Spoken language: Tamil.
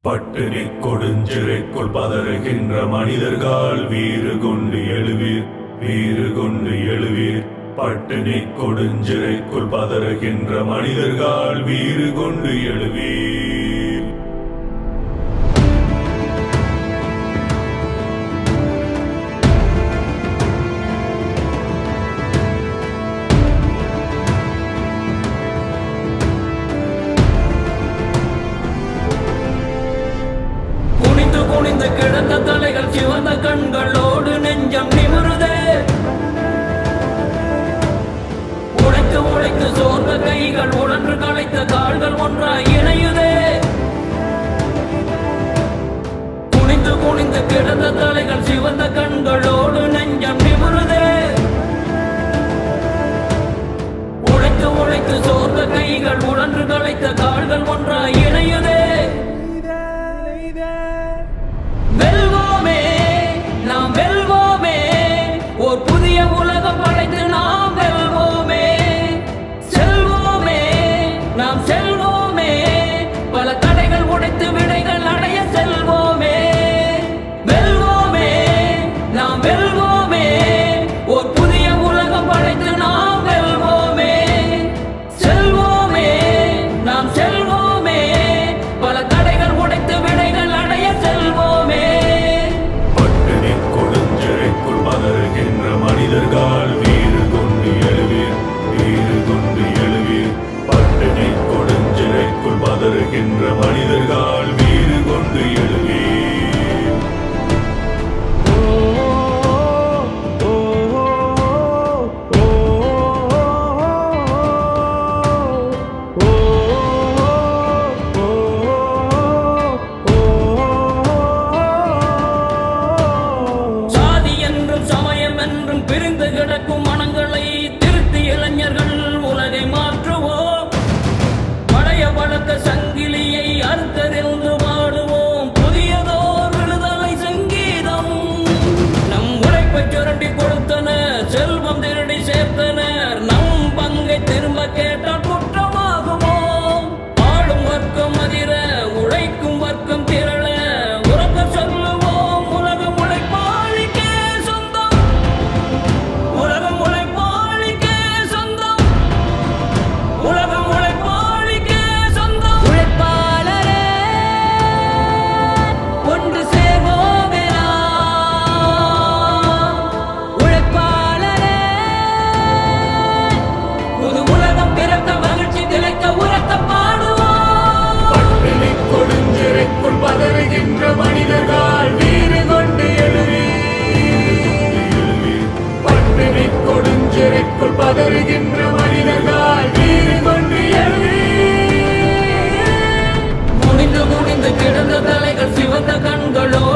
பட்டினி கொடுஞ்சிறைக்குள் பதறுகின்ற மனிதர்கள் வீறு கொண்டு எழுவீர் வீறு கொண்டு எழுவீர் பட்டினி கொடுஞ்சிறைக்குள் பதறுகின்ற மனிதர்கள் வீறு கொண்டு எழுவீர் குனிந்து குனிந்து கிடந்த தலைகள் சிவந்த கண்களோடு நெஞ்சம் நிமிருதே உழைத்து உழைத்து சோர்ந்த கைகள் உழன்று களைத்த கால்கள் ஒன்றாய் இணையுதே குனிந்து குனிந்து கிடந்த தலைகள் சிவந்த கண்களோடு நெஞ்சம் நிமிருதே உழைத்து உழைத்து சோர்ந்த கைகள் உழன்று களைத்த கால்கள் ஒன்றாய் இணையுதே வெல்வோமே நாம் வெல்வோமே ஒரு புதிய உலகம் படைத்து நாம் வெல்வோமே செல்வோமே நாம் செல்வோமே பல தடைகள் உடைத்து விடைகள் அடைய செல்வோமே வெல்வோமே நாம் வெல்வோமே ஒரு புதிய உலகம் படைத்து நாம் வெல்வோமே செல்வோமே நாம் செல்வோமே பல தடைகள் உடைத்து விடைகள் அடைய செல்வோமே பட்டினி கொடுஞ்சிறைக்குள் பதறுகின்ற மனிதர்கள் வீறு கொண்டு எழுவீர் வீறு கொண்டு எழுவீர் பட்டினி கொடுஞ்சிறைக்குள் பதறுகின்ற மனிதர்கள் வீறு கொண்டு எழுவீர் சாதி என்றும் சமயம் என்றும் பிரிந்து கிடக்கும் மனங்களை திருத்தி இளைஞர்கள் உலகை மாற்றுவோம் பழைய பழக்க சங்கிலியை அறுத்தறிந்து பாடுவோம் புதியதோர் விடுதலை சங்கீதம் நம் உழைப்பை சுரண்டி கொடுத்தனர் செல்வம் திருடி சேர்த்தனர் நம் பங்கை திரும்ப கேட்டால் குற்றமாகுமோ ஆளும் வர்க்கம் அதிர உழைக்கும் வர்க்கம் திரள உறக்க சொல்லுவோம் உலகம் உழைப்பாளிக்கே சொந்தம் உலகம் உழைப்பாளிக்கே சொந்தம் உலகம் உழைப்பாளிக்கே சொந்தம் உழைப்பாளரே ஒன்று சேர்வோமே உழைப்பாளரே புது உலகம் பிறந்த மகிழ்ச்சி திளைக்க உரத்த பாடுவோம் பட்டினி கொடுஞ்சிறைக்குள் பதறுகின்ற மனிதர்கள் வீறு கொண்டு எழுவீர் பட்டினி கொடுஞ்சிறைக்குள் பதறுகின்ற மனிதர்கள் வீறு கொண்டு எழுவீர் குனிந்து குனிந்து கிடந்த தலைகள் சிவந்த கண்களோடு